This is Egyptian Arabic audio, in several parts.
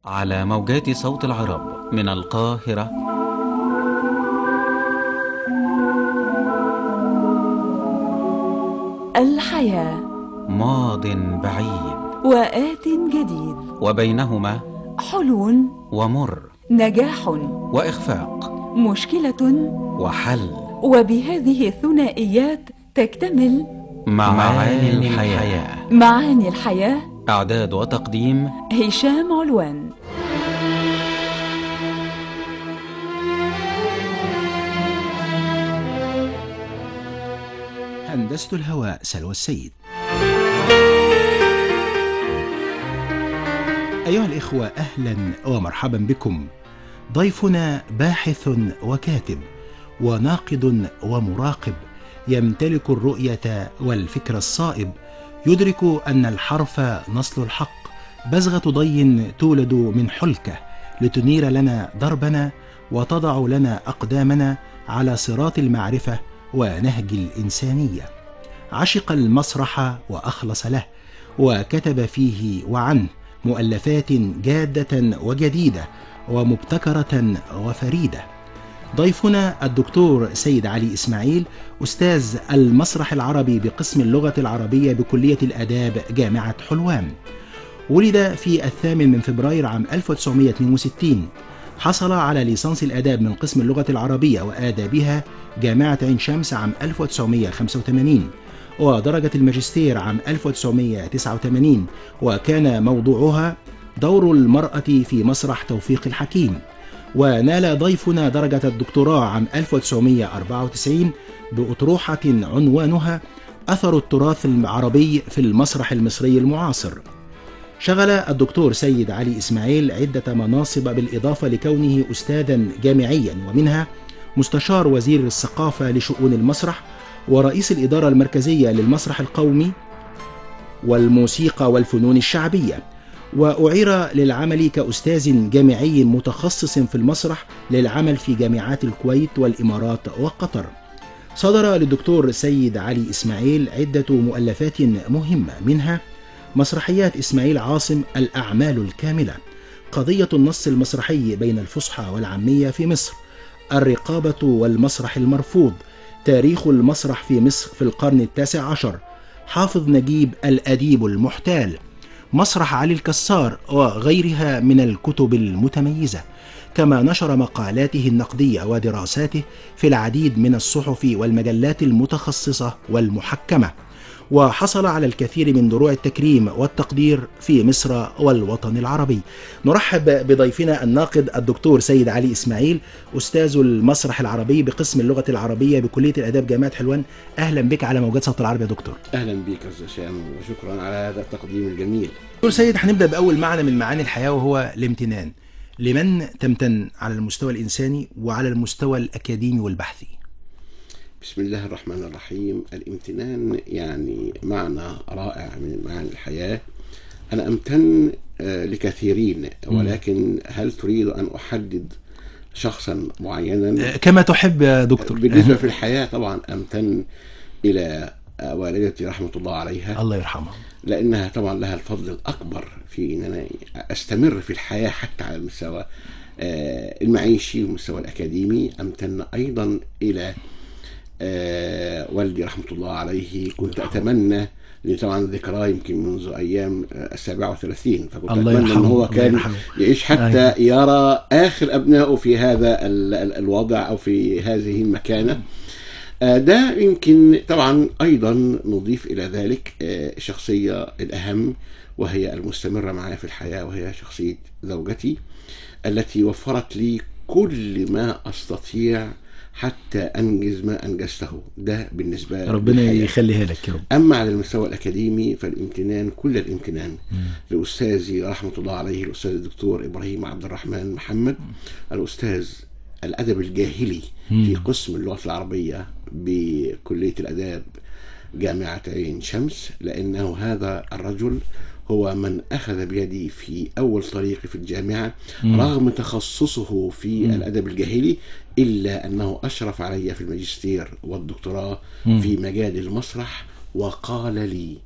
على موجات صوت العرب من القاهرة الحياة ماض بعيد وآت جديد وبينهما حلو ومر نجاح وإخفاق مشكلة وحل وبهذه الثنائيات تكتمل معاني الحياة معاني الحياة إعداد وتقديم هشام علوان هندسة الهواء سلوى السيد أيها الإخوة أهلا ومرحبا بكم ضيفنا باحث وكاتب وناقد ومراقب يمتلك الرؤية والفكر الصائب يدرك أن الحرف نصل الحق بزغة ضي تولد من حلكة لتنير لنا دربنا وتضع لنا أقدامنا على صراط المعرفة ونهج الإنسانية عشق المسرح وأخلص له وكتب فيه وعنه مؤلفات جادة وجديدة ومبتكرة وفريدة ضيفنا الدكتور سيد علي إسماعيل أستاذ المسرح العربي بقسم اللغة العربية بكلية الآداب جامعة حلوان ولد في الثامن من فبراير عام 1962 حصل على ليسانس الآداب من قسم اللغة العربية وآدابها جامعة عين شمس عام 1985 ودرجة الماجستير عام 1989 وكان موضوعها دور المرأة في مسرح توفيق الحكيم ونال ضيفنا درجة الدكتوراه عام 1994 بأطروحة عنوانها أثر التراث العربي في المسرح المصري المعاصر شغل الدكتور سيد علي إسماعيل عدة مناصب بالإضافة لكونه أستاذا جامعيا ومنها مستشار وزير الثقافة لشؤون المسرح ورئيس الإدارة المركزية للمسرح القومي والموسيقى والفنون الشعبية وأعير للعمل كأستاذ جامعي متخصص في المسرح للعمل في جامعات الكويت والإمارات وقطر صدر للدكتور سيد علي إسماعيل عدة مؤلفات مهمة منها مسرحيات إسماعيل عاصم الأعمال الكاملة قضية النص المسرحي بين الفصحى والعامية في مصر الرقابة والمسرح المرفوض تاريخ المسرح في مصر في القرن التاسع عشر حافظ نجيب الأديب المحتال مسرح علي الكسار وغيرها من الكتب المتميزة كما نشر مقالاته النقدية ودراساته في العديد من الصحف والمجلات المتخصصة والمحكمة وحصل على الكثير من دروع التكريم والتقدير في مصر والوطن العربي نرحب بضيفنا الناقد الدكتور سيد علي إسماعيل أستاذ المسرح العربي بقسم اللغة العربية بكلية الآداب جامعة حلوان أهلا بك على موجات صوت العرب يا دكتور اهلا بك استاذ هشام وشكرا على هذا التقديم الجميل دكتور سيد هنبدأ بأول معنى من معاني الحياة وهو الامتنان لمن تمتن على المستوى الإنساني وعلى المستوى الأكاديمي والبحثي بسم الله الرحمن الرحيم الامتنان يعني معنى رائع من معاني الحياة أنا أمتن آه، لكثيرين ولكن هل تريد أن أحدد شخصا معينا كما تحب يا دكتور بالنسبة في الحياة طبعا أمتن إلى آه، والدتي رحمة الله عليها الله يرحمه لأنها طبعا لها الفضل الأكبر في أن أنا أستمر في الحياة حتى على المستوى آه، المعيشي والمستوى الأكاديمي أمتن أيضا إلى آه، والدي رحمة الله عليه كنت يرحمه. أتمنى لأن طبعا ذكراه يمكن منذ أيام آه، السابعة والثلاثين فكنت الله أتمنى أن يرحمه هو الله كان يرحمه. يعيش حتى يرى آخر أبنائه في هذا ال- ال- الوضع أو في هذه المكانة آه، ده يمكن طبعا أيضا نضيف إلى ذلك آه، الشخصية الأهم وهي المستمرة معي في الحياة وهي شخصية زوجتي التي وفرت لي كل ما أستطيع حتى أنجز ما أنجزته ده بالنسبة ربنا للحياة. يخليها لك يا رب أما على المستوى الأكاديمي فالامتنان كل الامتنان لأستاذي رحمة الله عليه الأستاذ الدكتور إبراهيم عبد الرحمن محمد الأستاذ الأدب الجاهلي في قسم اللغة العربية بكلية الآداب جامعة عين شمس لأنه هذا الرجل هو من أخذ بيدي في أول طريقي في الجامعة مم. رغم تخصصه في مم. الأدب الجاهلي إلا أنه أشرف علي في الماجستير والدكتوراه مم. في مجال المسرح وقال لي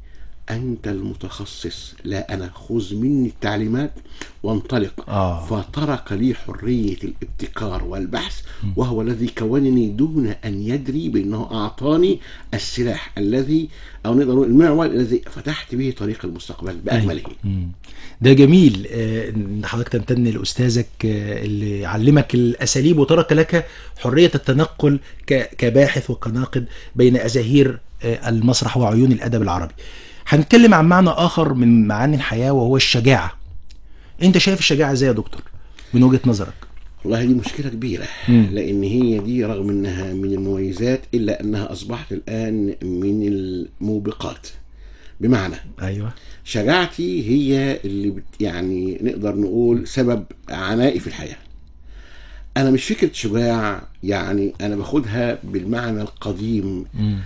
انت المتخصص لا انا خذ مني التعليمات وانطلق اه فترك لي حرية الابتكار والبحث م. وهو الذي كونني دون أن يدري بأنه أعطاني السلاح الذي أو نقدر نقول المعول الذي فتحت به طريق المستقبل بأكمله مم. ده جميل آه، ان حضرتك تمتن لاستاذك آه، اللي علمك الاساليب وترك لك حريه التنقل ك- كباحث وكناقد بين ازاهير آه، المسرح وعيون الادب العربي. هنتكلم عن معنى اخر من معاني الحياه وهو الشجاعه. انت شايف الشجاعه ازاي يا دكتور؟ من وجهه نظرك. والله دي مشكلة كبيرة مم. لأن هي دي رغم أنها من المميزات إلا أنها أصبحت الآن من الموبقات بمعنى ايوه شجاعتي هي اللي بت يعني نقدر نقول سبب عنائي في الحياة أنا مش فكرة شجاع يعني أنا باخدها بالمعنى القديم مم.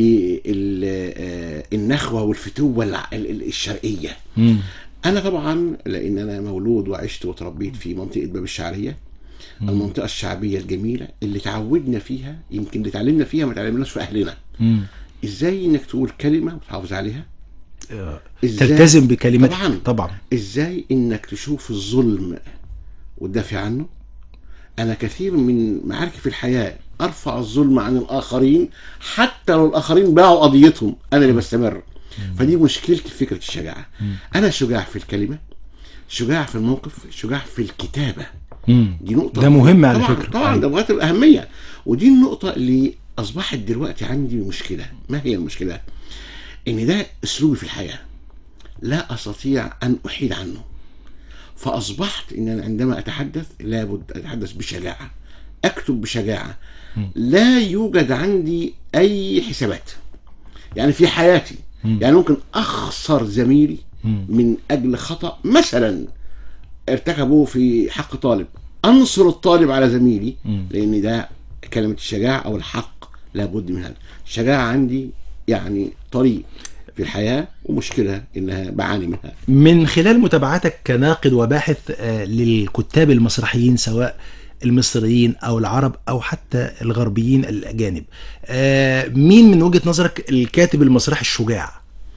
للنخوة والفتوة الع- ال- ال- الشرقية مم. أنا طبعا لأن أنا مولود وعشت وتربيت في منطقة باب الشعرية مم. المنطقة الشعبية الجميلة اللي تعودنا فيها يمكن اللي اتعلمنا فيها ما تعلمناش في أهلنا مم. إزاي إنك تقول كلمة وتحافظ عليها آه، إزاي تلتزم بكلمات طبعا طبعا ازاي انك تشوف الظلم وتدافع عنه انا كثير من معاركي في الحياة ارفع الظلم عن الاخرين حتى لو الاخرين باعوا قضيتهم انا اللي بستمر فدي مشكلتي في فكرة الشجاعة مم. انا شجاع في الكلمة شجاع في الموقف شجاع في الكتابة مم. دي نقطة ده مهم على طبعا فكرة. طبعا أيوة. ده بغاية الأهمية ودي النقطة اللي أصبحت دلوقتي عندي مشكلة ما هي المشكلة؟ إن ده أسلوبي في الحياة لا أستطيع أن أحيد عنه فأصبحت إن أنا عندما أتحدث لابد أتحدث بشجاعة أكتب بشجاعة مم. لا يوجد عندي أي حسابات يعني في حياتي مم. يعني ممكن أخسر زميلي مم. من اجل خطا مثلا ارتكبوه في حق طالب انصر الطالب على زميلي مم. لان ده كلمه الشجاعه او الحق لابد من هذا الشجاعه عندي يعني طريق في الحياه ومشكله انها بعاني منها من خلال متابعتك كناقد وباحث آه، للكتاب المسرحيين سواء المصريين او العرب او حتى الغربيين الاجانب آه، مين من وجهة نظرك الكاتب المسرحي الشجاع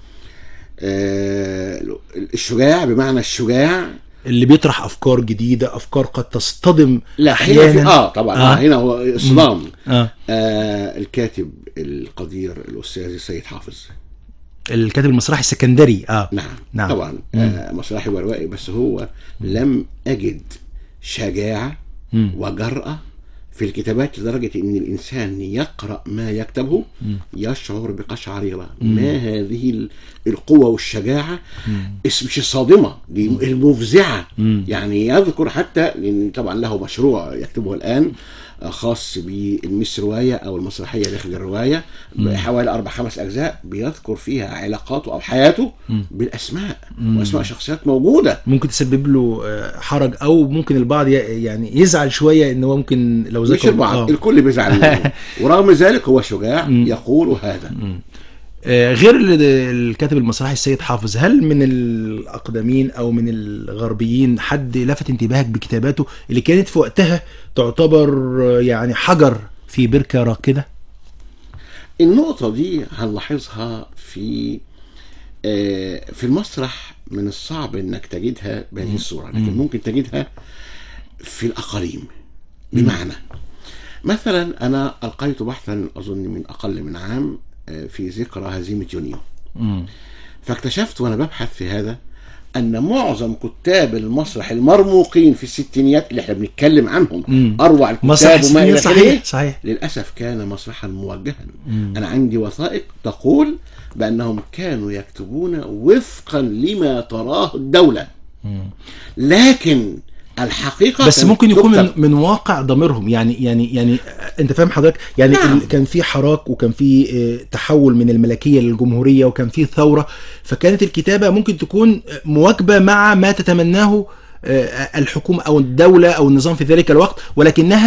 آه، الشجاع بمعنى الشجاع اللي بيطرح افكار جديدة افكار قد تصطدم لا هنا في أحياناً. اه طبعا آه. آه. هنا هو صدام آه. آه الكاتب القدير الاستاذ السيد حافظ الكاتب المسرحي السكندري اه نعم, نعم. نعم. طبعا آه مسرحي وروائي بس هو لم اجد شجاعه مم. وجرأة في الكتابات لدرجة إن الإنسان يقرأ ما يكتبه مم. يشعر بقشعريرة مم. ما هذه ال- القوة والشجاعة مم. اس- مش الصادمة دي المفزعة مم. يعني يذكر حتى لأن طبعا له مشروع يكتبه الآن آه، خاص بالمس رواية أو المسرحية داخل الرواية مم. بحوالي أربع خمس أجزاء بيذكر فيها علاقاته أو حياته مم. بالأسماء مم. وأسماء شخصيات موجودة ممكن تسبب له آه، حرج او ممكن البعض ي- يعني يزعل شوية ان هو ممكن لو مش ذكر البعض آه. الكل بيزعل منه ورغم ذلك هو شجاع مم. يقول هذا مم. آه، غير ال- الكاتب المسرحي السيد حافظ هل من الأقدمين أو من الغربيين حد لفت انتباهك بكتاباته اللي كانت في وقتها تعتبر آه، يعني حجر في بركة راكدة؟ النقطة دي هنلاحظها في آه، في المسرح من الصعب انك تجدها بهذه الصورة لكن مم. ممكن تجدها في الأقاليم بمعنى مثلا أنا ألقيت بحثا أظن من أقل من عام آه، في ذكرى هزيمة يونيو مم. فاكتشفت وأنا ببحث في هذا أن معظم كتاب المسرح المرموقين في الستينيات اللي احنا بنتكلم عنهم مم. أروع مسرح الكتاب وما السنين إلى آخره صحيح صحيح للأسف كان مسرحا موجها مم. أنا عندي وثائق تقول بأنهم كانوا يكتبون وفقا لما تراه الدولة مم. لكن الحقيقة بس كانت ممكن يكون من, تكتب. من واقع ضميرهم يعني يعني يعني آه، انت فاهم حضرتك يعني نعم. ال- كان في حراك وكان في آه، تحول من الملكيه للجمهوريه وكان في ثوره فكانت الكتابه ممكن تكون آه، مواكبه مع ما تتمناه آه، الحكومه او الدوله او النظام في ذلك الوقت ولكنها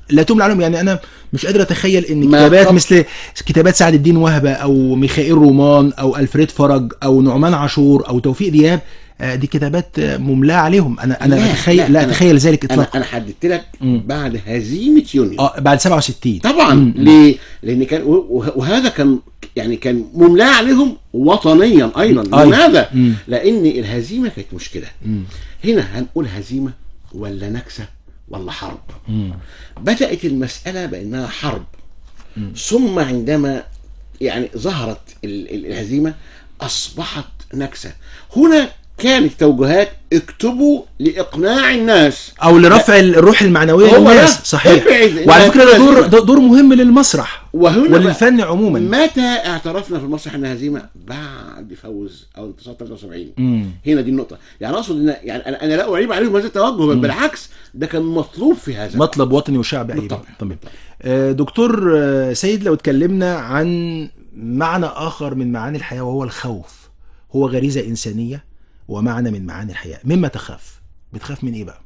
لا تملى عليهم يعني انا مش قادر اتخيل ان ما كتابات طب- مثل كتابات سعد الدين وهبه او ميخائيل رومان او الفريد فرج او نعمان عاشور او توفيق دياب آه، دي كتابات آه، مملاه عليهم انا انا لا، اتخيل لا، لا أنا- اتخيل ذلك انا اطلاقا انا حددت لك مم. بعد هزيمه يونيو اه بعد 67 طبعا مم. ليه؟ لان كان وه- وهذا كان يعني كان مملاه عليهم وطنيا ايضا أيضاً. لماذا؟ مم. لان الهزيمه كانت مشكله مم. هنا هنقول هزيمه ولا نكسه ولا حرب مم. بدات المساله بانها حرب مم. ثم عندما يعني ظهرت ال- ال- الهزيمه اصبحت نكسه هنا كانت توجهات اكتبوا لاقناع الناس او لرفع الروح المعنويه هو ده. للناس صحيح ابعد وعلى إنها فكره ده دور هزيمة. ده دور مهم للمسرح وهنا بقى- وللفن عموما متى اعترفنا في المسرح انها هزيمه بعد فوز او انتصار 73 مم. هنا دي النقطه يعني اقصد ان يعني انا انا لا اعيب عليهم هذا التوجه بل مم. بالعكس ده كان مطلوب في هذا مطلب وطني وشعبي ايضا بالطبع. تمام آه، دكتور آه، سيد لو اتكلمنا عن معنى اخر من معاني الحياه وهو الخوف هو غريزه انسانيه ومعنى من معاني الحياه مما تخاف بتخاف من ايه بقى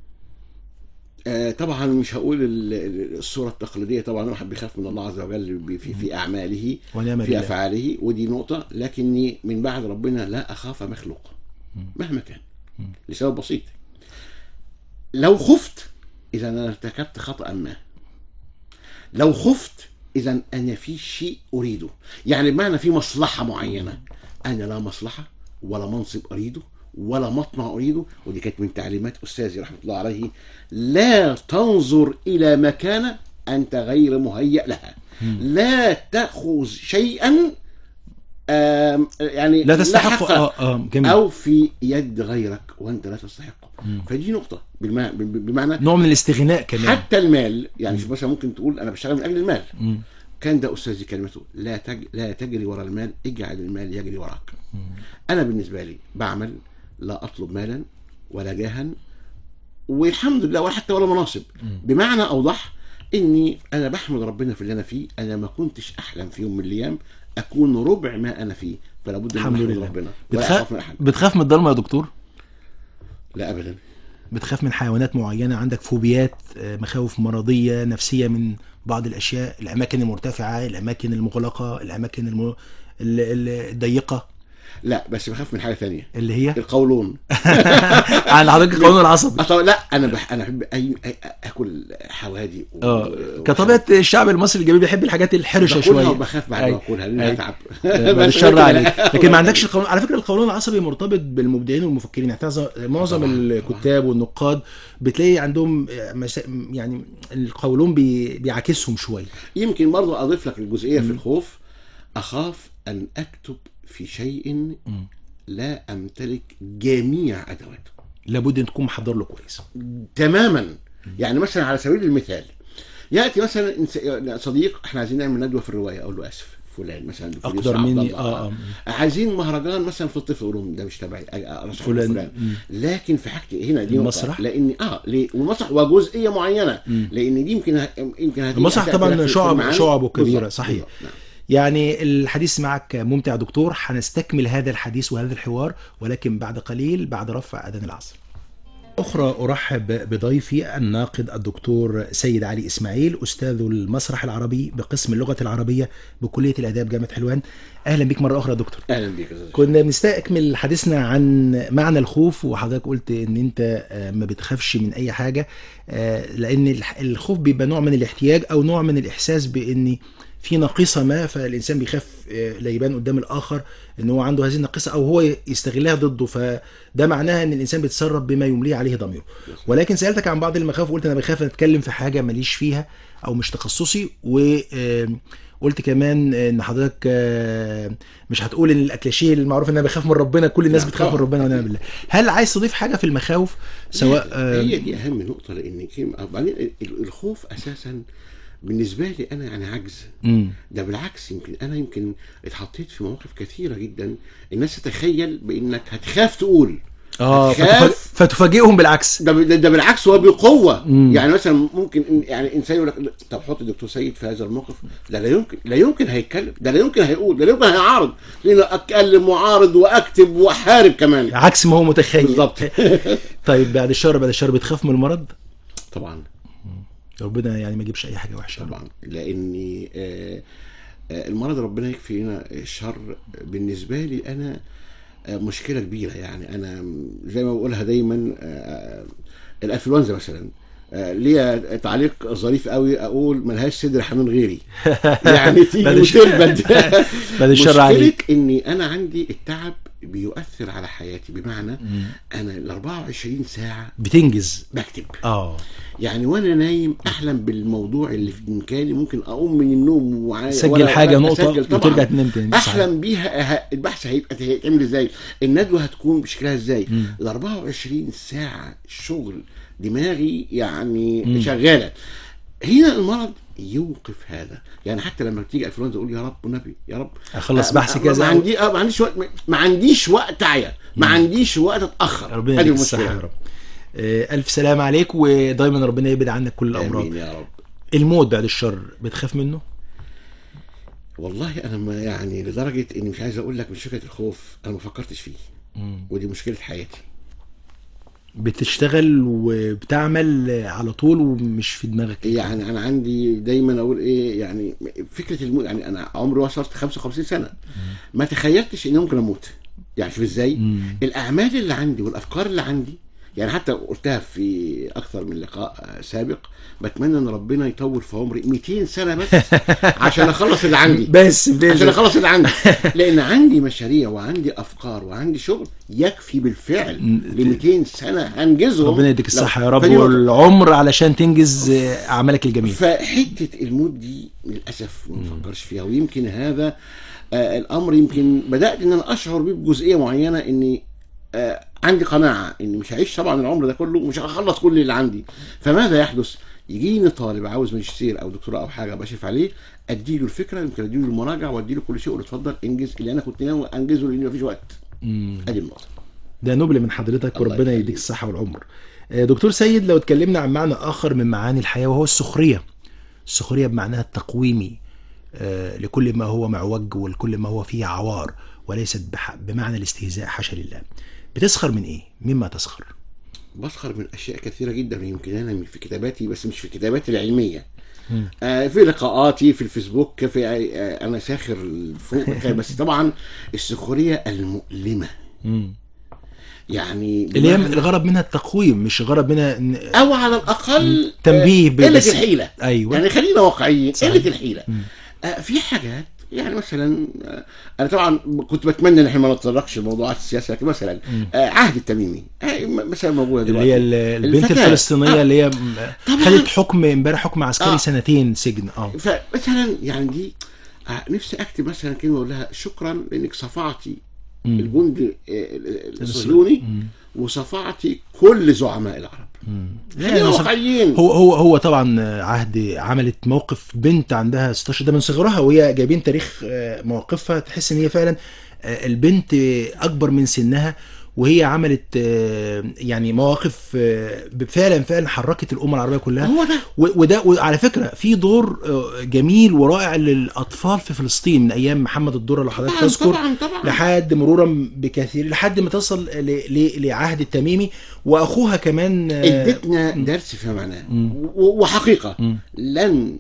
آه طبعا مش هقول ال- ال- الصوره التقليديه طبعا الواحد بيخاف من الله عز وجل بي- في في اعماله ونعم في بالله افعاله ودي نقطه لكني من بعد ربنا لا اخاف مخلوق مم. مهما كان مم. لسبب بسيط لو خفت اذا انا ارتكبت خطا ما لو خفت اذا انا في شيء اريده يعني بمعنى في مصلحه معينه انا لا مصلحه ولا منصب اريده ولا مطمع اريده ودي كانت من تعليمات استاذي رحمه الله عليه لا تنظر الى مكانه انت غير مهيأ لها مم. لا تاخذ شيئا آم، يعني لا تستحق حق اه اه جميل او في يد غيرك وانت لا تستحقه مم. فدي نقطه بالمعنى, بمعنى نوع من الاستغناء كمان حتى المال يعني مم. شوف مثلا ممكن تقول انا بشتغل من اجل المال مم. كان ده استاذي كلمته لا تج... لا تجري ورا المال اجعل المال يجري وراك مم. انا بالنسبه لي بعمل لا اطلب مالا ولا جاها والحمد لله ولا حتى ولا مناصب مم. بمعنى اوضح اني انا بحمد ربنا في اللي انا فيه انا ما كنتش احلم في يوم من الايام اكون ربع ما انا فيه فلا بد ان الحمد أحمد لله. ربنا ولا بتخاف اخاف من احد بتخاف من الضلمه يا دكتور لا ابدا بتخاف من حيوانات معينة عندك فوبيات آه، مخاوف مرضية نفسية من بعض الأشياء الأماكن المرتفعة الأماكن المغلقة الأماكن الم... ال- ال- الضيقة لا بس بخاف من حاجه ثانيه اللي هي القولون عن حضرتك القولون العصبي أصلا لا انا بح... انا بحب أي... أي... اكل حوادي و... اه و- كطبيعة الشعب المصري الجميل بيحب الحاجات الحرشة باكلها شوية وبخاف بعد أي. ما اكلها لان أي. هتعب آه، بعد بس الشر كده. عليك لكن ما عندكش القولون على فكرة القولون العصبي مرتبط بالمبدعين والمفكرين يعني تعز- معظم طبعاً، الكتاب والنقاد بتلاقي عندهم آه، مسا... يعني القولون بي... بيعاكسهم شوية يمكن برضو اضيف لك الجزئيه في مم. الخوف اخاف ان اكتب في شيء مم. لا امتلك جميع ادواته لابد ان تكون محضر له كويس تماما يعني مثلا على سبيل المثال ياتي مثلا إنس- صديق احنا عايزين نعمل ندوه في الروايه اقول له اسف فلان مثلا دكتور اقدر يوسف عبد مني الله. اه اه عايزين مهرجان مثلا في الطفل اقول لهم ده مش تبعي ارشح فلان, فلان فلان. مم. لكن في حاجتي هنا دي المسرح؟ نقطة. لان اه ليه والمسرح وجزئيه معينه مم. لان دي يمكن يمكن هتيجي المسرح هتأتي طبعاً لك في- في شعب- المعاني. شعبه كبيرة، بالظبط، صحيح. بالظبط، نعم. يعني الحديث معك ممتع دكتور هنستكمل هذا الحديث وهذا الحوار ولكن بعد قليل بعد رفع أذان العصر أخرى أرحب بضيفي الناقد الدكتور سيد علي إسماعيل أستاذ المسرح العربي بقسم اللغة العربية بكلية الآداب جامعة حلوان أهلا بك مرة أخرى يا دكتور اهلا بيك يا أستاذ. كنا بنستكمل حديثنا عن معنى الخوف وحضرتك قلت ان انت آه، ما بتخافش من اي حاجة آه، لان الح- الخوف بيبقى نوع من الاحتياج او نوع من الاحساس بان في ناقصة ما فالانسان بيخاف آه، لا يبان قدام الاخر ان هو عنده هذه الناقصة او هو يستغلها ضده فده معناها ان الانسان بيتصرف بما يمليه عليه ضميره ولكن سألتك عن بعض المخاوف وقلت انا بخاف اتكلم في حاجة ماليش فيها او مش تخصصي وقلت كمان ان حضرتك آه، مش هتقول ان الاكلاشيه المعروف ان انا بخاف من ربنا كل الناس لا، بتخاف من طبعا. ربنا ونعم بالله هل عايز تضيف حاجه في المخاوف سواء آه، هي دي اهم نقطه لان كلمة- بعدين ال- الخوف اساسا بالنسبه لي انا يعني عجز مم. ده بالعكس يمكن انا يمكن اتحطيت في مواقف كثيره جدا الناس تتخيل بانك هتخاف تقول اه هتخاف. فتف- فتفاجئهم بالعكس ده ده ده بالعكس هو بقوه مم. يعني مثلا ممكن إن- يعني انسان يقول لك طب حط الدكتور سيد في هذا الموقف لا لا يمكن لا يمكن هيتكلم ده لا يمكن هيقول ده لا يمكن هيعارض لان اتكلم واعارض واكتب واحارب كمان عكس ما هو متخيل بالظبط طيب بعد الشر بعد الشر بتخاف من المرض طبعا ربنا يعني ما يجيبش اي حاجه وحشه طبعا لان آه، آه، المرض ربنا يكفينا الشر بالنسبه لي انا آه، مشكله كبيره يعني انا زي ما بقولها دايما آه، الانفلونزا مثلا آه، ليا تعليق ظريف قوي اقول ملهاش صدر حنون غيري يعني تيجي بعد الش- وتلبد بعد الشر عليك مشكلة اني انا عندي التعب بيؤثر على حياتي بمعنى مم. انا ال 24 ساعه بتنجز بكتب اه يعني وانا نايم احلم بالموضوع اللي في امكاني ممكن اقوم من النوم وعاي... تسجل وأنا- حاجه وأنا نقطه بسجل طبعاً. وترجع تنام تاني صحيح. احلم بيها ه- البحث هيبقى هيتعمل ازاي الندوه هتكون بشكلها ازاي مم. ال 24 ساعه شغل دماغي يعني مم. شغاله هنا المرض يوقف هذا يعني حتى لما تيجي انفلونزا اقول يا رب والنبي يا رب اخلص آه، بحث ما- ما كذا عندي آه، ما عنديش وقت ما عنديش وقت اعيا ما مم. عنديش وقت اتاخر ربنا هذه يديك الصحه المشكله يا رب آه، الف سلام عليك ودايما ربنا يبعد عنك كل الامراض امين يا رب الموت بعد الشر بتخاف منه والله انا ما يعني لدرجه اني مش عايز اقول لك مش فكره الخوف انا ما فكرتش فيه مم. ودي مشكله حياتي بتشتغل وبتعمل على طول ومش في دماغك يعني انا عندي دايما اقول ايه يعني فكره الموت يعني انا عمري وصلت 55 سنه ما تخيلتش اني ممكن اموت يعني شوف ازاي مم. الاعمال اللي عندي والافكار اللي عندي يعني حتى قلتها في اكثر من لقاء سابق بتمنى ان ربنا يطول في عمري 200 سنه بس عشان اخلص اللي عندي بس عشان بإذن اخلص اللي عندي لان عندي مشاريع وعندي افكار وعندي شغل يكفي بالفعل ل 200 سنه هنجزهم ربنا يديك لو- الصحة يا رب فدي نقطة. والعمر علشان تنجز آه، أعمالك الجميلة فحته الموت دي للاسف ما بفكرش فيها ويمكن هذا آه الامر يمكن بدات ان انا اشعر بيه بجزئيه معينه اني آه عندي قناعه اني مش هعيش طبعا العمر ده كله ومش هخلص كل اللي عندي فماذا يحدث؟ يجيني طالب عاوز ماجستير او دكتوراه او حاجه بشرف عليه اديله الفكره يمكن اديله المراجعه واديله كل شيء اقول له اتفضل انجز اللي انا كنت ناوي انجزه لان مفيش وقت مم. ادي النقطه ده نبل من حضرتك الله وربنا يخليك. يديك الصحة والعمر آه، دكتور سيد لو اتكلمنا عن معنى آخر من معاني الحياة وهو السخرية السخرية بمعناها التقويمي آه، لكل ما هو معوج ولكل ما هو فيه عوار وليست بح- بمعنى الاستهزاء حاشا لله بتسخر من ايه؟ مما تسخر؟ بسخر من اشياء كثيره جدا يمكن انا في كتاباتي بس مش في كتاباتي العلميه مم. آه، في لقاءاتي في الفيسبوك في آه، انا ساخر فوق الخيال، بس طبعا السخريه المؤلمه مم. يعني اللي هي بمعنى- الغرض منها التقويم مش الغرض منها إن- او على الاقل تنبيه آه، قله بس- الحيله ايوه يعني خلينا واقعيين صحيح. قله الحيله مم. آه، في حاجات يعني مثلا آه، انا طبعا كنت بتمنى ان احنا ما نتطرقش لموضوعات السياسه لكن مثلا مم. آه، عهد التميمي آه، م- مثلا موجوده اللي دلوقتي هي ال- البنت الفتاة. الفلسطينيه آه. اللي هي م- طبعاً. خدت حكم امبارح حكم عسكري آه. سنتين سجن اه فمثلا يعني دي آه، نفسي اكتب مثلا كلمه اقول لها شكرا لانك صفعتي مم. الجند آه، الصهيوني مم. وصفعتي كل زعماء العرب مم. خلينا لا واقعيين هو هو هو طبعا عهد عملت موقف بنت عندها 16 ده من صغرها وهي جايبين تاريخ آه، مواقفها تحس ان هي فعلا آه، البنت آه، اكبر من سنها وهي عملت آه، يعني مواقف آه، فعلا فعلا حركت الامه العربيه كلها هو ده و- وده وعلى فكره في دور آه، جميل ورائع للاطفال في فلسطين من ايام محمد الدره لو حضرتك طبعا تذكر طبعا طبعا لحد مرورا بكثير لحد ما تصل ل- ل- لعهد التميمي واخوها كمان آه، ادتنا مم. درس في معناه مم. و- وحقيقه مم. لن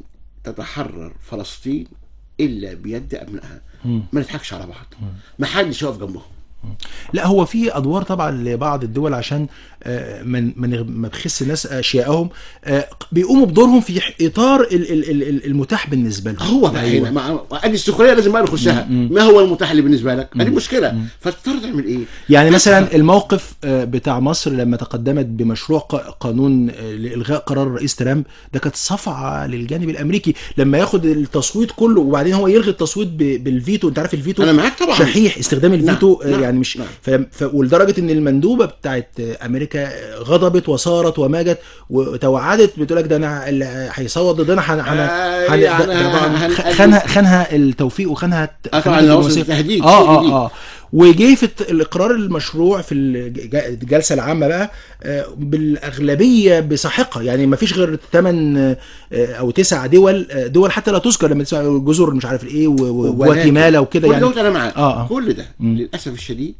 تتحرر فلسطين الا بيد ابنائها مم. ما نضحكش على بعض مم. ما حدش يقف جنبهم لا هو في ادوار طبعا لبعض الدول عشان آه، من من ما بخس الناس اشيائهم آه، بيقوموا بدورهم في اطار ال- ال- ال- ال- المتاح بالنسبه لهم هو بقى أيوة. هنا مع ادي السخريه لازم بقى نخشها مم. ما هو المتاح اللي بالنسبه لك مم. ادي مشكله مم. فتضطر تعمل ايه يعني مثلا الموقف آه، بتاع مصر لما تقدمت بمشروع ق- قانون آه، لالغاء قرار الرئيس ترامب ده كانت صفعه للجانب الامريكي لما ياخد التصويت كله وبعدين هو يلغي التصويت ب- بالفيتو انت عارف الفيتو انا معاك طبعا شحيح استخدام الفيتو نعم، آه، نعم، يعني مش نعم. ف... ف... ولدرجه ان المندوبه بتاعت آه، امريكا آه، غضبت وصارت وماجت وتوعدت بتقول لك ده انا اللي هيصوت ضدنا هن... هن... آه، هن... يعني ده- ده طبعاً هن- خ- خانها خانها التوفيق وخانها الت- آه، طبعا خانها لو وصل الدبلوماسية. تهديد اه شيء جديد. اه اه وجه في الت- الاقرار المشروع في الج- الجلسه العامه بقى آه، بالاغلبيه بساحقه يعني ما فيش غير ثمان او تسع دول آه، دول حتى لا تذكر لما تسمع جزر مش عارف ايه و- و- ولكن وجواتيمالا وكده كل يعني دوت انا معاك آه، آه. كل ده مم. للاسف الشديد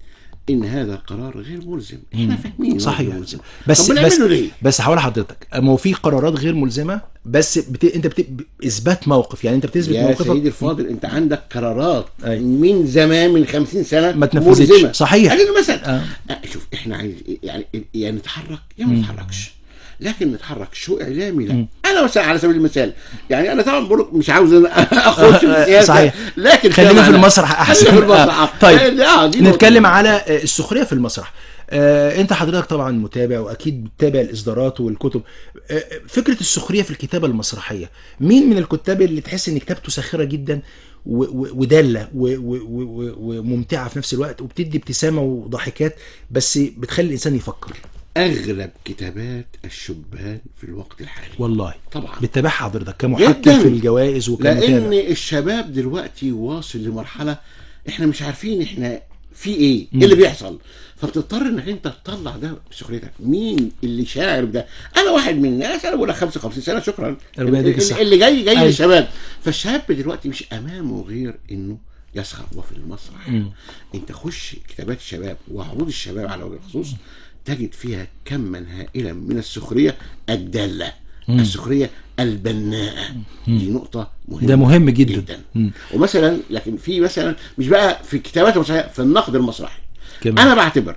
ان هذا القرار غير ملزم احنا مم. فاهمين إن هو صحيح. غير ملزم بس طب بس بنعمله ليه؟ بس هقول لحضرتك اما هو في قرارات غير ملزمه بس بت... انت بت... اثبات موقف يعني انت بتثبت يا موقفك سيدي الفاضل انت عندك قرارات أي. من زمان من 50 سنه ما تنفذتش. ملزمة. صحيح. اديني مثلا آه. آه، شوف احنا عايز يعني يا نتحرك يا ما مم. نتحركش لكن نتحرك شو اعلامي لا مم. انا مثلا على سبيل المثال يعني انا طبعا بقول لك مش عاوز أنا اخش في السياسه صحيح. لكن خلينا كما في أنا- المسرح احسن خلينا في المسرح آه. طيب آه، دي نقطة. نتكلم على آه، السخريه في المسرح آه، انت حضرتك طبعا متابع واكيد بتتابع الاصدارات والكتب آه، آه، فكره السخريه في الكتابه المسرحيه مين من الكتاب اللي تحس ان كتابته ساخره جدا و- و- وداله و- و- و- وممتعه في نفس الوقت وبتدي ابتسامه وضحكات بس بتخلي الانسان يفكر اغلب كتابات الشبان في الوقت الحالي والله طبعا بتتابعها حضرتك كمحكم جداً. في الجوائز لان وكمتابع الشباب دلوقتي واصل لمرحله احنا مش عارفين احنا في ايه مم. ايه اللي بيحصل فبتضطر انك انت تطلع ده بسخريتك مين اللي شاعر بده انا واحد من الناس انا بقول لك 55 سنه شكرا ربنا يديك اللي, الصحة. اللي جاي جاي أيوة. للشباب فالشاب دلوقتي مش امامه غير انه يسخر وفي المسرح مم. انت خش كتابات الشباب وعروض الشباب على وجه الخصوص تجد فيها كما هائلا من السخريه الداله مم. السخريه البناءه مم. دي نقطه مهمه ده مهم جدا, جدا مم. ومثلا لكن في مثلا مش بقى في الكتابات المسرحيه في النقد المسرحي كمان. انا بعتبر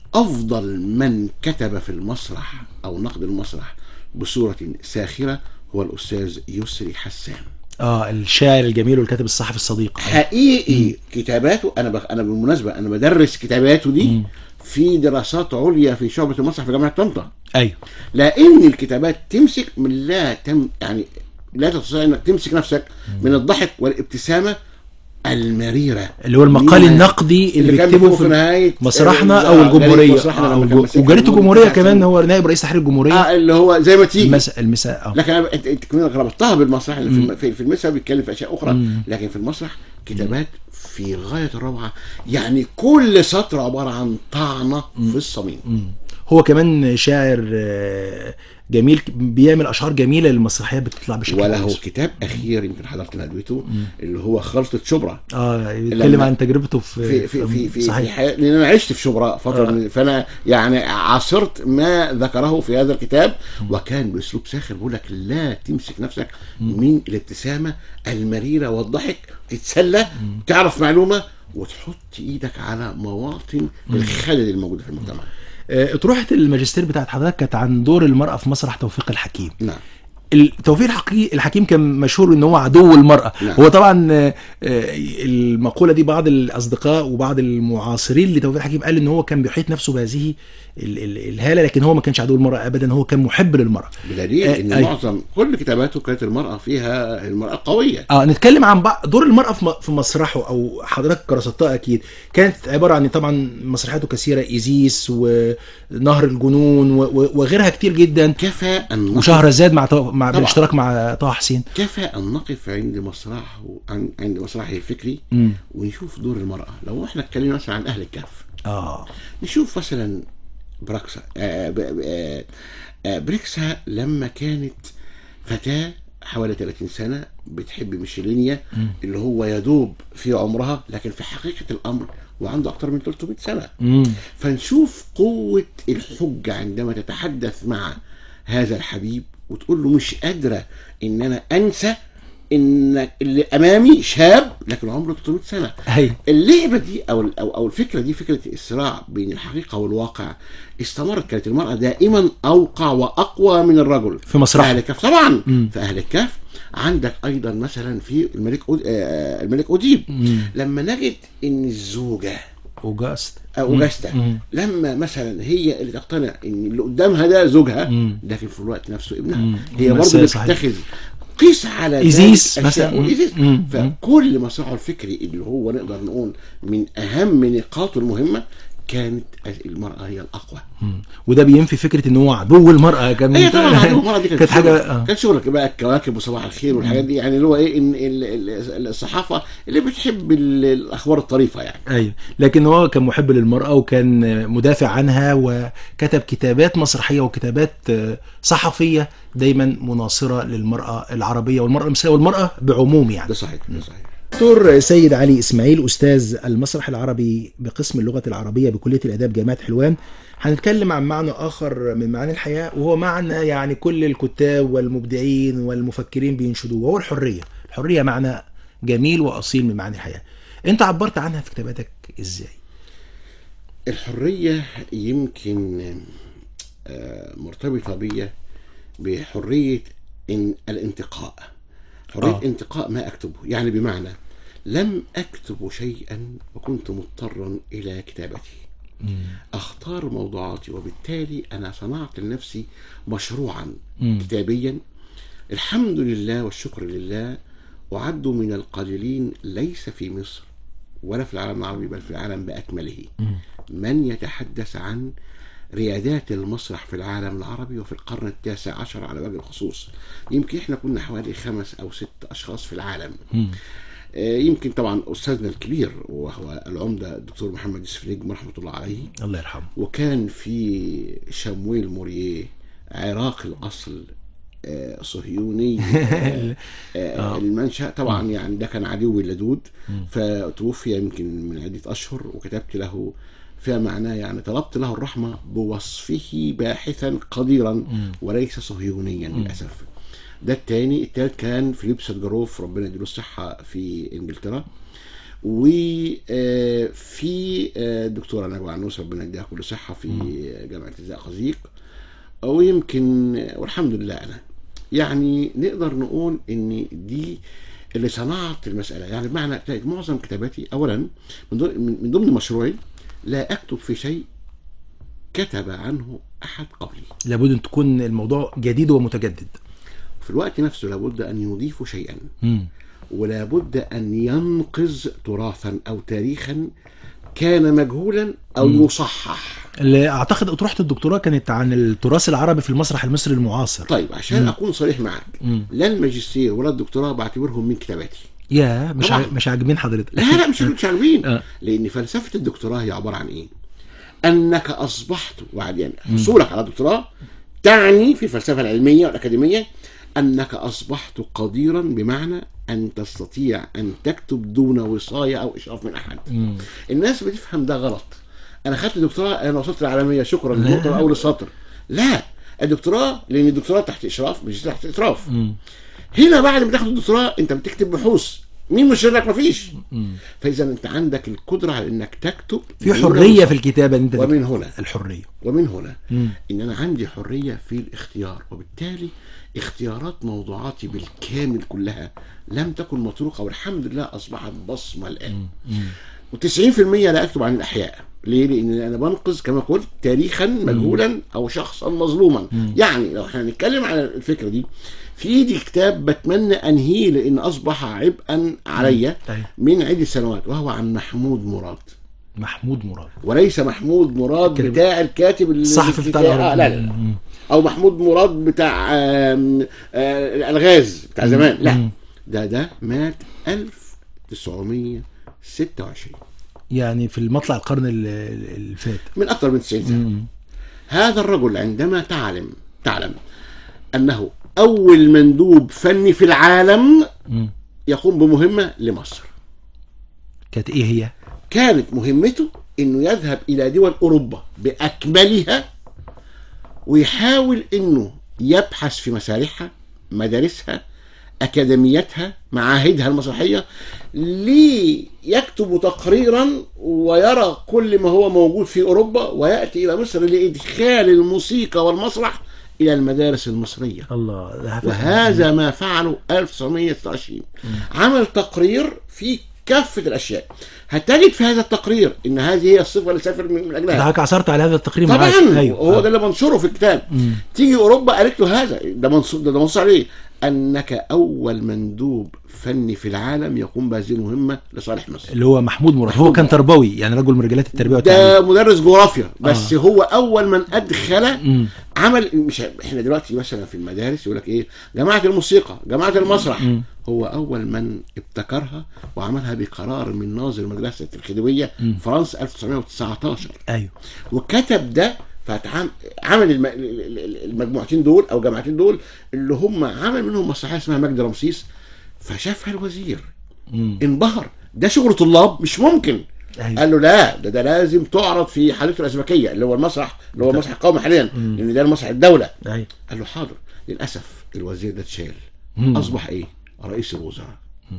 افضل من كتب في المسرح او نقد المسرح بصوره ساخره هو الاستاذ يسري حسان اه الشاعر الجميل والكاتب الصحفي الصديق حقيقي كتاباته انا بخ... انا بالمناسبه انا بدرس كتاباته دي مم. في دراسات عليا في شعبه المسرح في جامعه طنطا ايوه لان الكتابات تمسك من لا تم يعني لا تستطيع انك تمسك نفسك من الضحك والابتسامه المريره اللي هو المقال مين- النقدي اللي, كان بيكتبه في في نهايه مسرحنا آه، او جريدة الجمهوريه مسرحنا آه، لما كان ماسكها وجريده المدير الجمهوريه بتاع كمان سنة. هو نائب رئيس تحرير الجمهوريه اه اللي هو زي ما تيجي المساء المساء اه لكن انا انت انت كمان ربطتها بالمسرح اللي في مم. الم- في, في المسرح بيتكلم في اشياء اخرى مم. لكن في المسرح كتابات في غايه الروعه يعني كل سطر عباره عن طعنه مم. في الصميم مم. هو كمان شاعر آه، جميل بيعمل اشعار جميله للمسرحيات بتطلع بشكل وله كويس. كتاب اخير يمكن حضرت ندوته مم. اللي هو خلطه شبرا اه يتكلم لما- عن تجربته في في في في في, في صحيح حياة لان انا عشت في شبرا فتره آه. من فانا يعني عاصرت ما ذكره في هذا الكتاب وكان باسلوب ساخر بيقول لك لا تمسك نفسك مم. من الابتسامه المريره والضحك تتسلى تعرف معلومه وتحط ايدك على مواطن الخلل الموجوده في المجتمع آه، اطروحه الماجستير بتاعت حضرتك كانت عن دور المراه في مسرح توفيق الحكيم نعم التوفيق الحقيقي الحكيم كان مشهور ان هو عدو المراه نعم. هو طبعا آه، آه، المقوله دي بعض الاصدقاء وبعض المعاصرين لتوفيق الحكيم قال ان هو كان بيحيط نفسه بهذه ال- ال- الهاله لكن هو ما كانش عدو المراه ابدا هو كان محب للمراه بدليل آه، ان أي. معظم كل كتاباته كانت المراه فيها المراه قويه اه نتكلم عن بعض دور المراه في م- في مسرحه او حضرتك كرصتها اكيد كانت عباره عن طبعا مسرحياته كثيره ايزيس ونهر الجنون و- و- وغيرها كتير جدا كفى ان نقف- وشهرزاد مع طه- مع طبعا. بالاشتراك مع طه حسين كفى ان نقف عند مسرحه عن- عند مسرحه الفكري امم ونشوف دور المرأة لو احنا اتكلمنا مثلا عن أهل الكهف اه نشوف مثلا براكسا آه ب- آه آه بريكسا لما كانت فتاة حوالي 30 سنة بتحب ميشيلينيا مم. اللي هو يدوب في عمرها لكن في حقيقة الأمر وعنده أكثر من 300 سنة امم فنشوف قوة الحجة عندما تتحدث مع هذا الحبيب وتقول له مش قادرة إن أنا أنسى إن اللي أمامي شاب لكن عمره 300 سنة هي اللعبه دي او او او الفكره دي فكره الصراع بين الحقيقه والواقع استمرت كانت المراه دائما اوقع واقوى من الرجل في في مسرحه اهل الكهف طبعا مم. في اهل الكهف عندك ايضا مثلا في الملك أود... آه، الملك اوديب مم. لما نجد ان الزوجه اوجاست اوجاستا مم. لما مثلا هي اللي تقتنع ان اللي قدامها ده زوجها مم. لكن في الوقت نفسه ابنها مم. هي برضه مسألة صحيح. بتتخذ قيس على ذلك إيزيس أشياء. مثلا. وإيزيس. مم. مم. فكل مسرحه الفكري اللي هو نقدر نقول من اهم نقاطه المهمه كانت المراه هي الاقوى مم. وده بينفي فكره ان هو عدو المراه كان هي طبعا عدو المرأة دي كانت حاجه شغل- آه. كانت شغلك بقى الكواكب وصباح الخير والحاجات دي يعني اللي هو ايه ان ال- ال- الصحافه اللي بتحب ال- الاخبار الطريفه يعني ايوه لكن هو كان محب للمراه وكان مدافع عنها وكتب كتابات مسرحيه وكتابات آه، صحفيه دايما مناصره للمراه العربيه والمراه المصريه والمراه بعموم يعني ده صحيح ده صحيح دكتور سيد علي اسماعيل استاذ المسرح العربي بقسم اللغه العربيه بكليه الاداب جامعه حلوان هنتكلم عن معنى اخر من معاني الحياه وهو معنى يعني كل الكتاب والمبدعين والمفكرين بينشدوه وهو الحريه الحريه معنى جميل واصيل من معاني الحياه انت عبرت عنها في كتاباتك ازاي الحرية يمكن آه، مرتبطة بي بحرية إن الانتقاء حرية آه. آه. انتقاء ما أكتبه يعني بمعنى لم أكتب شيئا وكنت مضطرا إلى كتابته أختار موضوعاتي وبالتالي أنا صنعت لنفسي مشروعا مم. كتابيا الحمد لله والشكر لله أعد من القليلين ليس في مصر ولا في العالم العربي بل في العالم بأكمله مم. من يتحدث عن ريادات المسرح في العالم العربي وفي القرن التاسع عشر على وجه الخصوص يمكن احنا كنا حوالي خمس او ست اشخاص في العالم مم. آه، يمكن طبعا استاذنا الكبير وهو العمده الدكتور محمد السفريج رحمه الله عليه الله يرحمه وكان في شامويل موريه عراقي الاصل آه، صهيوني آه، آه، آه. المنشأ طبعا يعني ده كان عدو اللدود مم. فتوفي يمكن من عدة أشهر وكتبت له فيما معناه يعني طلبت له الرحمة بوصفه باحثا قديرا مم. وليس صهيونيا مم. للأسف ده التاني التالت كان فيليب سدجروف ربنا يديله الصحة في إنجلترا وفي الدكتورة نجوى عنوس ربنا يديها كل صحة في جامعة الزقازيق ويمكن والحمد لله أنا يعني نقدر نقول إن دي اللي صنعت المسألة يعني بمعنى تلاقي معظم كتاباتي أولا من ضمن- من ضمن مشروعي لا أكتب في شيء كتب عنه أحد قبلي لابد ان تكون الموضوع جديد ومتجدد في الوقت نفسه لابد أن يضيف شيئا مم. ولا بد أن ينقذ تراثا أو تاريخا كان مجهولا أو مم. يصحح اللي اعتقد اطروحه الدكتوراه كانت عن التراث العربي في المسرح المصري المعاصر طيب عشان مم. أكون صريح معك مم. لا الماجستير ولا الدكتوراه بعتبرهم من كتاباتي يا مش طبعاً. ع... مش عاجبين حضرتك لا لا مش مش عارفين آه. لأن فلسفة الدكتوراه هي عبارة عن إيه؟ أنك أصبحت بعد يعني حصولك على دكتوراه تعني في الفلسفة العلمية والأكاديمية أنك أصبحت قديرا بمعنى أن تستطيع أن تكتب دون وصاية أو إشراف من أحد مم. الناس بتفهم ده غلط انا خدت دكتوراه انا وصلت العالميه شكرا لا. النقطه اول السطر لا الدكتوراه لان الدكتوراه تحت اشراف مش تحت اشراف مم. هنا بعد ما تاخد الدكتوراه انت بتكتب بحوث مين مشير لك مفيش مم. فاذا انت عندك القدره على انك تكتب في دون حريه وصاية. في الكتابه ان انت تكتب. ومن هنا الحريه ومن هنا مم. ان انا عندي حريه في الاختيار وبالتالي اختيارات موضوعاتي بالكامل كلها لم تكن مطروقه والحمد لله اصبحت بصمه الان مم. مم. و90% لا اكتب عن الاحياء ليه؟ لان انا بنقذ كما قلت تاريخا مجهولا او شخصا مظلوما مم. يعني لو احنا هنتكلم على الفكره دي في ايدي كتاب بتمنى انهيه لان اصبح عبئا عليا أيوة. من عده سنوات وهو عن محمود مراد محمود مراد وليس محمود مراد كلمة. بتاع الكاتب اللي الصحفي بتاع آه الأهرام. لا لا لا. مم. او محمود مراد بتاع آم، آه الالغاز بتاع زمان لا مم. ده ده مات 1926 يعني في المطلع القرن ال- ال- اللي فات من اكثر من 90 سنه مم. هذا الرجل عندما تعلم تعلم أنه أول مندوب فني في العالم مم. يقوم بمهمة لمصر كانت ايه هي كانت مهمته أنه يذهب إلى دول أوروبا بأكملها ويحاول أنه يبحث في مسارحها مدارسها أكاديميتها معاهدها المسرحية ليكتب تقريرا ويرى كل ما هو موجود في أوروبا ويأتي إلى مصر لإدخال الموسيقى والمسرح إلى المدارس المصرية الله ده فعلا. وهذا ما فعله 1926 عمل تقرير في كافة الأشياء هتجد في هذا التقرير إن هذه هي الصفة اللي سافر من من أجلها حضرتك عثرت على هذا التقرير طبعا معاك. ايوه هو آه. ده اللي منشوره في الكتاب مم. تيجي اوروبا قالت له هذا ده منصور ده, ده منصور عليه انك اول مندوب فني في العالم يقوم بهذه المهمه لصالح مصر اللي هو محمود مراد هو محمود كان تربوي يعني رجل من رجالات التربيه ده والتعليم مدرس جغرافيا بس آه. هو اول من ادخل مم. عمل مش احنا دلوقتي مثلا في المدارس يقول لك ايه جماعه الموسيقى جماعه المسرح مم. هو اول من ابتكرها وعملها بقرار من ناظر مدرسه الخديويه مم. فرنسا 1919 ايوه وكتب ده فعمل الم- ال- ال- المجموعتين دول او الجماعتين دول اللي هم عمل منهم مسرحيه اسمها مجد رمسيس فشافها الوزير مم. انبهر ده شغل طلاب مش ممكن أيوة. قال له لا ده, ده لازم تعرض في حديقه الازبكيه اللي هو المسرح اللي هو المسرح القومي حاليا مم. لان ده المسرح الدوله أيوة. قال له حاضر للاسف الوزير ده اتشال مم. اصبح ايه رئيس الوزراء مم.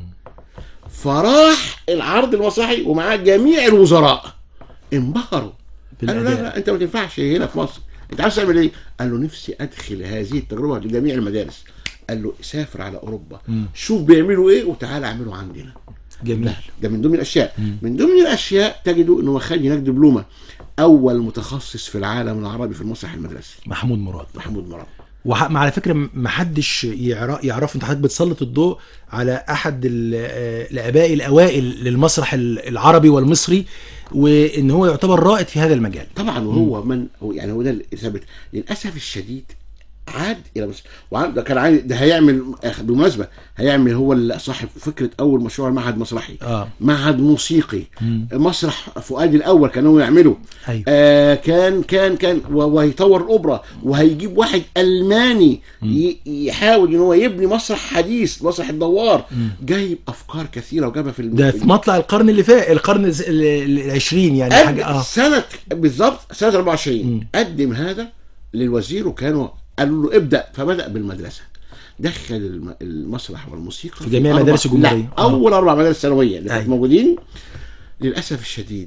فراح العرض المسرحي ومعاه جميع الوزراء انبهروا قال له لا بالأداء. لا انت ما تنفعش هنا في مصر انت عايز تعمل ايه قال له نفسي ادخل هذه التجربه لجميع المدارس قال له سافر على اوروبا مم. شوف بيعملوا ايه وتعالى اعمله عندنا جميل ده من ضمن الاشياء مم. من ضمن الاشياء تجدوا انه خد هناك دبلومه اول متخصص في العالم العربي في المسرح المدرسي محمود مراد محمود مراد وح... مع على فكره ما حدش يعرف يعرف انت حضرتك بتسلط الضوء على احد ال- آه، الاباء الاوائل للمسرح ال- العربي والمصري وان هو يعتبر رائد في هذا المجال طبعا وهو من هو يعني هو ده اللي ثابت للاسف الشديد عاد الى مصر وعاد ده كان عايز ده هيعمل بالمناسبه هيعمل هو اللي صاحب فكره اول مشروع معهد مسرحي اه معهد موسيقي مم. مسرح فؤاد الاول كان هو يعمله ايوه آه كان كان كان و- وهيطور الاوبرا وهيجيب واحد الماني ي- يحاول ان هو يبني مسرح حديث مسرح الدوار مم. جايب افكار كثيره وجابها في الم... ده في مطلع القرن اللي فات القرن الز- ال- ال- العشرين يعني قد حاجه اه سنه بالظبط سنه 24 مم. قدم هذا للوزير وكانوا قالوا له ابدا فبدا بالمدرسه دخل الم- المسرح والموسيقى في جميع أربع- مدارس الجمهورية. لا اول اربع مدارس ثانويه اللي كانت أيوة. موجودين للاسف الشديد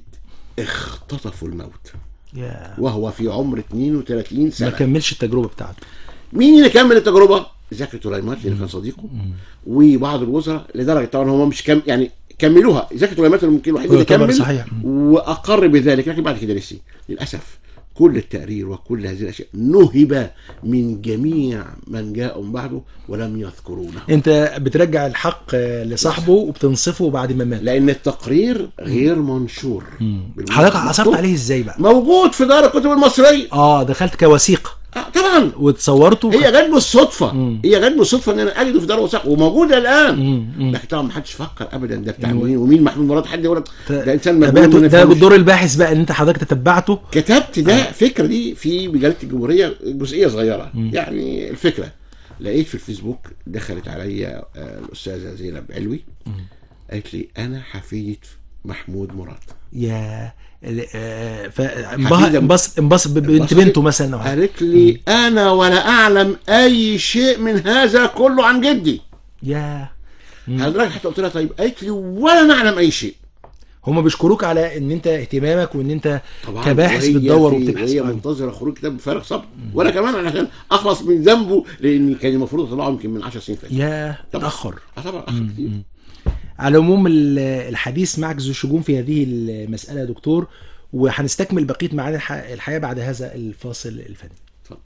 اختطفوا الموت يا. وهو في عمر 32 ما سنه كملش التجربه بتاعته مين اللي كمل التجربه؟ زكي تليمات اللي كان صديقه مم. وبعض الوزراء لدرجه طبعا هم مش كم يعني كملوها زكي تليمات الممكن الوحيد هو اللي يعتبر كمل صحيح. واقر بذلك لكن بعد كده نسي للاسف كل التقرير وكل هذه الاشياء نهب من جميع من جاء من بعده ولم يذكرونه انت بترجع الحق آه، لصاحبه وبتنصفه بعد ما مات لان التقرير غير منشور مم. بالمناسبة حضرتك عثرت مكتوب. عليه ازاي بقى موجود في دار الكتب المصريه اه دخلت كوثيقه آه طبعا وتصورته هي جت بالصدفه مم. هي جت بالصدفه ان انا اجده في دار وثائق وموجوده الان مم. مم. لكن طبعا ما حدش فكر ابدا ده بتاع مم. مين ومين محمود مراد حد يقول لك ده انسان مجنون تابعته ما ده يفهمش. دور الباحث بقى ان انت حضرتك تتبعته كتبت ده فكره دي في مجله الجمهوريه جزئيه صغيره مم. يعني الفكره لقيت في الفيسبوك دخلت عليا آه، الاستاذه زينب علوي مم. قالت لي انا حفيده محمود مراد يا ال- آه، حفيدة- فانبهر انبسط انبسط بنت انبسطت. بنته مثلا أو حاجة. قالت لي انا ولا اعلم اي شيء من هذا كله عن جدي يا مم. حضرتك حتى قلت لها طيب قالت لي ولا نعلم اي شيء هم بيشكروك على ان انت اهتمامك وان انت طبعا كباحث وهي بتدور في- وبتبحث وهي عنه. منتظره خروج كتاب بفارغ صبر وانا كمان عشان اخلص من ذنبه لان كان المفروض اطلعه يمكن من 10 سنين فاتت يا طبعا. تاخر آه طبعا اخر مم. كتير مم. على العموم ال- الحديث معك ذو الشجون في هذه المسألة يا دكتور وهنستكمل بقية معاني الح- الحياة بعد هذا الفاصل الفني اتفضل.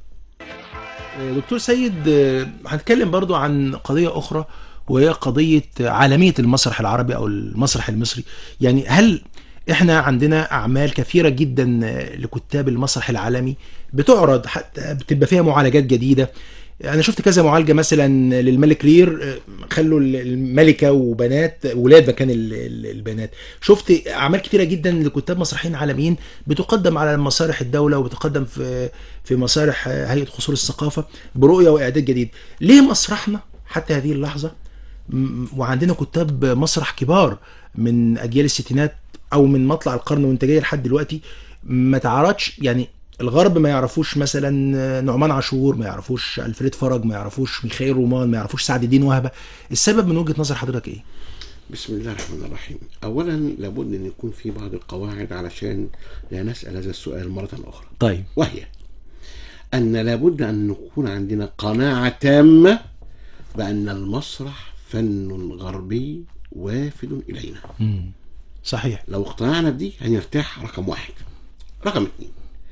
آه، دكتور سيد آه، هنتكلم برضو عن قضية أخرى وهي قضية عالمية المسرح العربي أو المسرح المصري يعني هل احنا عندنا أعمال كثيرة جدا آه، لكتاب المسرح العالمي بتعرض حتى بتبقى فيها معالجات جديدة انا شفت كذا معالجه مثلا للملك لير آه، خلوا الملكه وبنات ولاد مكان ال- ال- البنات شفت اعمال كتيره جدا لكتاب مسرحيين عالميين بتقدم على مسارح الدوله وبتقدم في في مسارح آه، هيئه قصور الثقافه برؤيه واعداد جديد ليه مسرحنا حتى هذه اللحظه م- وعندنا كتاب مسرح كبار من اجيال الستينات او من مطلع القرن وانت جاي لحد دلوقتي ما تعرضش يعني الغرب ما يعرفوش مثلا نعمان عاشور ما يعرفوش الفريد فرج ما يعرفوش ميخائيل رومان ما يعرفوش سعد الدين وهبه السبب من وجهه نظر حضرتك ايه بسم الله الرحمن الرحيم اولا لابد ان يكون في بعض القواعد علشان لا نسال هذا السؤال مره اخرى طيب وهي ان لابد ان نكون عندنا قناعه تامه بان المسرح فن غربي وافد الينا مم. صحيح لو اقتنعنا بدي هنرتاح رقم واحد رقم اتنين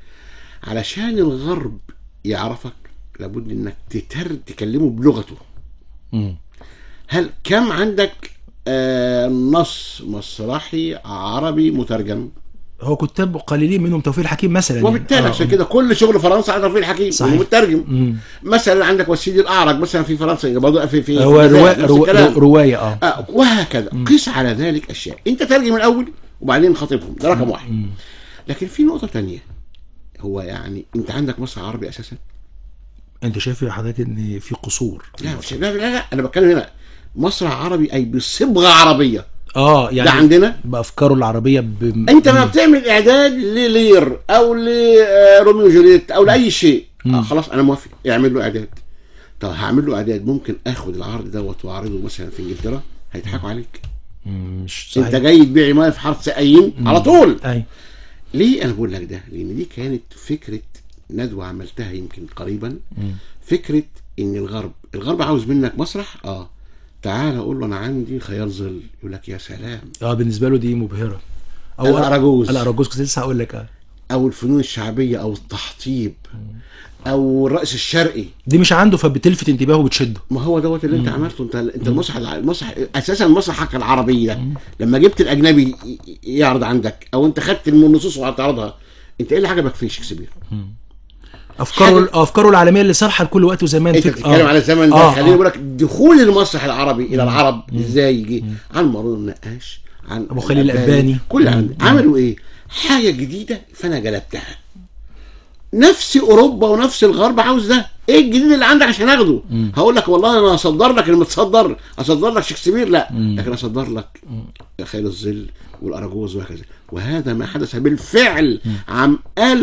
علشان الغرب يعرفك لابد انك تتر تكلمه بلغته مم. هل كم عندك آه نص مسرحي عربي مترجم هو كتاب قليلين منهم توفيق الحكيم مثلا يعني. وبالتالي آه. عشان كده كل شغل فرنسا على توفيق الحكيم صحيح. ومترجم مم. مثلا عندك والسيدي الاعرج مثلا في فرنسا برضه في في هو في روا... نفس روا... الكلام. روايه اه آه وهكذا مم. قيس على ذلك اشياء انت ترجم الاول وبعدين خاطبهم ده رقم واحد مم. لكن في نقطه تانية هو يعني انت عندك مسرح عربي اساسا انت شايف يا حضرتك ان في قصور لا مش لا لا, لا انا بتكلم هنا مسرح عربي اي بصبغه عربيه اه ده يعني عندنا بافكاره العربيه ب... انت ما بتعمل اعداد للير او لروميو وجولييت او لاي شيء مم. آه خلاص انا موافق اعمل له اعداد طب هعمل له اعداد ممكن اخد العرض دوت واعرضه مثلا في انجلترا هيضحكوا عليك مم، مش انت صحيح جاي تبيع ميه في حاره سقايين على طول اي ليه انا بقول لك ده لان دي كانت فكره ندوه عملتها يمكن قريبا مم. فكره ان الغرب الغرب عاوز منك مسرح اه تعال اقول له انا عندي خيال ظل يقول لك يا سلام اه بالنسبه له دي مبهره الأراجوز. الاراجوز كنت لسه هقول لك اه او الفنون الشعبيه او التحطيب او الرقص الشرقي دي مش عنده فبتلفت انتباهه وبتشده ما هو دوت اللي انت عملته انت انت المسرح الع- المسرح اساسا مسرحك العربي ده لما جبت الاجنبي ي- ي- يعرض عندك او انت خدت النصوص وهتعرضها انت ايه اللي عجبك في شكسبير؟ افكاره افكاره العالميه اللي صالحه لكل وقت وزمان انت فك- بتتكلم آه. على الزمن ده آه، خليني آه. بقول لك دخول المسرح العربي الى العرب ازاي يجي عن مارون النقاش عن أبو خليل الأباني. كل مم. عن- عملوا ايه؟ حاجه جديده فانا جلبتها نفس اوروبا ونفس الغرب عاوز ده ايه الجديد اللي عندك عشان اخده مم. هقول لك والله انا هصدر لك المتصدر اصدر لك شكسبير لا مم. لكن اصدر لك خيل الظل والاراجوز وهكذا وهذا ما حدث بالفعل عام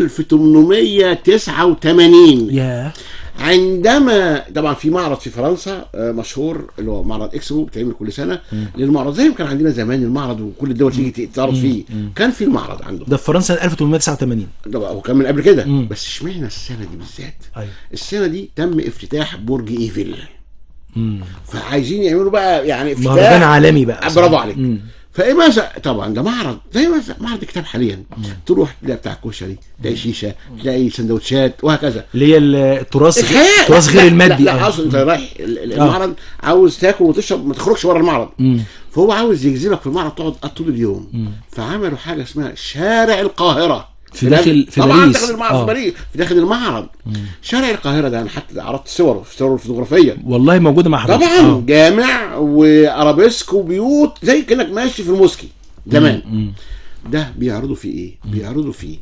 1889 يا عندما طبعا في معرض في فرنسا آه، مشهور اللي هو معرض اكسبو بيتعمل كل سنه للمعرض زي ما كان عندنا زمان المعرض وكل الدول تيجي تعرض فيه كان في المعرض عنده ده في فرنسا 1889 ده بقى- هو كان من قبل كده مم. بس اشمعنى السنه دي بالذات ايوه السنه دي تم افتتاح برج ايفل مم. فعايزين يعملوا بقى يعني افتتاح مهرجان عالمي بقى برافو عليك مم. فايه مثلا طبعا ده معرض زي مثلا معرض كتاب حاليا تروح تلاقي بتاع كشري تلاقي شيشه تلاقي سندوتشات وهكذا اللي هي التراث الحياة التراث غير لا، المادي لا, لا آه. اقصد انت رايح ال- ال- المعرض عاوز تاكل وتشرب ما تخرجش بره المعرض مم. فهو عاوز يجذبك في المعرض تقعد طول اليوم مم. فعملوا حاجه اسمها شارع القاهره في داخل- في طبعا باريس. داخل المعرض آه. في باريس في داخل المعرض شارع القاهره ده انا حتى عرضت صور صور الفوتوغرافيه والله موجوده مع حضرتك طبعا آه. جامع وارابيسك وبيوت زي كانك ماشي في الموسكي زمان مم. ده بيعرضوا فيه ايه بيعرضوا فيه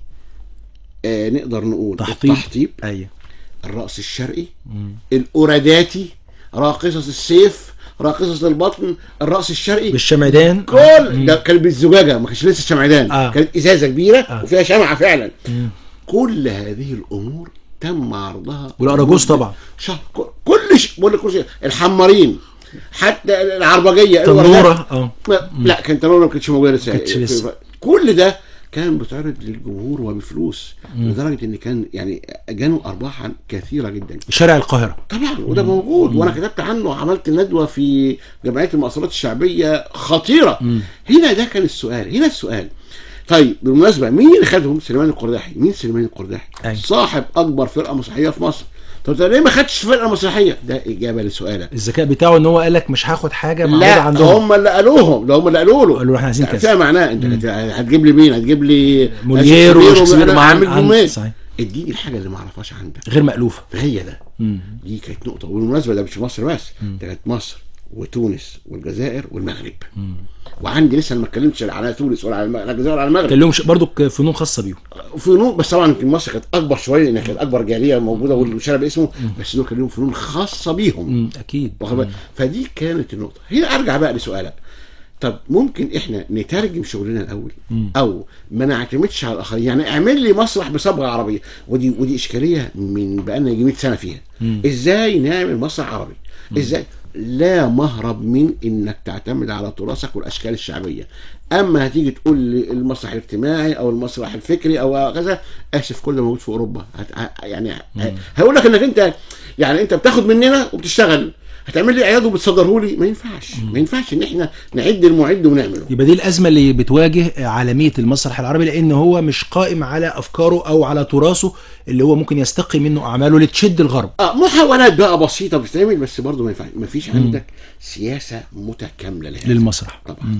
آه نقدر نقول تحطيب. التحطيب ايوه الرقص الشرقي مم. الأوراداتي راقصة السيف راقصة البطن الرقص الشرقي بالشمعدان كل ده كان بالزجاجة ما كانش لسه شمعدان آه. كانت إزازة كبيرة آه. وفيها شمعة فعلا مم. كل هذه الأمور تم عرضها والأراجوز طبعا. شهر كل شيء بقول لك كل شيء الحمارين حتى العربجية تنوره الوردات. اه ما- لا كان تنوره ما كانتش موجودة لسه كانتش لسه. كل ده كان بيتعرض للجمهور وبفلوس لدرجة ان كان يعني جانوا ارباحا كثيرة جدا شارع القاهره طبعا وده موجود وانا كتبت عنه وعملت ندوه في جمعيه المؤثرات الشعبيه خطيره مم. هنا ده كان السؤال هنا السؤال طيب بالمناسبه مين اللي خدهم سليمان القرداحي مين سليمان القرداحي أيوة. صاحب اكبر فرقه مسرحيه في مصر طب أنت ليه ما خدتش فرقه مسرحيه ده اجابه لسؤالك الذكاء بتاعه ان هو قال لك مش هاخد حاجه معروضه لا عندهم هم اللي قالوهم ده هم اللي قالوا له قالوا له احنا عايزين كذا فيها معناه انت أنت هتجيب لي مين هتجيب لي موليير وشكسبير انا معاً- عامل عن- دومين صحيح. اديني الحاجه اللي ما اعرفهاش عندك غير مألوفه هي ده مم. دي كانت نقطة وبالمناسبة ده مش في مصر بس ده كانت مصر وتونس والجزائر والمغرب مم. وعندي لسه ما اتكلمتش على تونس ولا على الم- على الجزائر ولا على المغرب كان لهم ش- برضو فنون خاصه بيهم فنون بس طبعا يمكن مصر كانت اكبر شويه لان كانت اكبر جاليه موجوده والشارع باسمه بس دول كان لهم فنون خاصه بيهم مم. اكيد واخد بالك؟ فدي كانت النقطه هنا ارجع بقى لسؤالك طب ممكن احنا نترجم شغلنا الاول مم. او ما نعتمدش على الاخرين يعني اعمل لي مسرح بصبغه عربيه ودي ودي اشكاليه من بقالنا يجي 100 سنه فيها مم. ازاي نعمل مسرح عربي ازاي لا مهرب من انك تعتمد على تراثك والاشكال الشعبيه اما هتيجي تقول لي المسرح الاجتماعي او المسرح الفكري او كذا اسف كل ده موجود في اوروبا هت... ه- يعني ه- هيقول لك انك انت يعني انت بتاخد مننا وبتشتغل هتعمل لي اعداد وبتصدره لي ما ينفعش ما ينفعش ان احنا نعد المعد ونعمله يبقى دي الازمه اللي بتواجه عالميه المسرح العربي لان هو مش قائم على افكاره او على تراثه اللي هو ممكن يستقي منه اعماله لتشد الغرب اه محاولات بقى بسيطه بتتعمل بس برضه ما ينفعش ما فيش عندك سياسه متكامله لهذا للمسرح طبعا مم.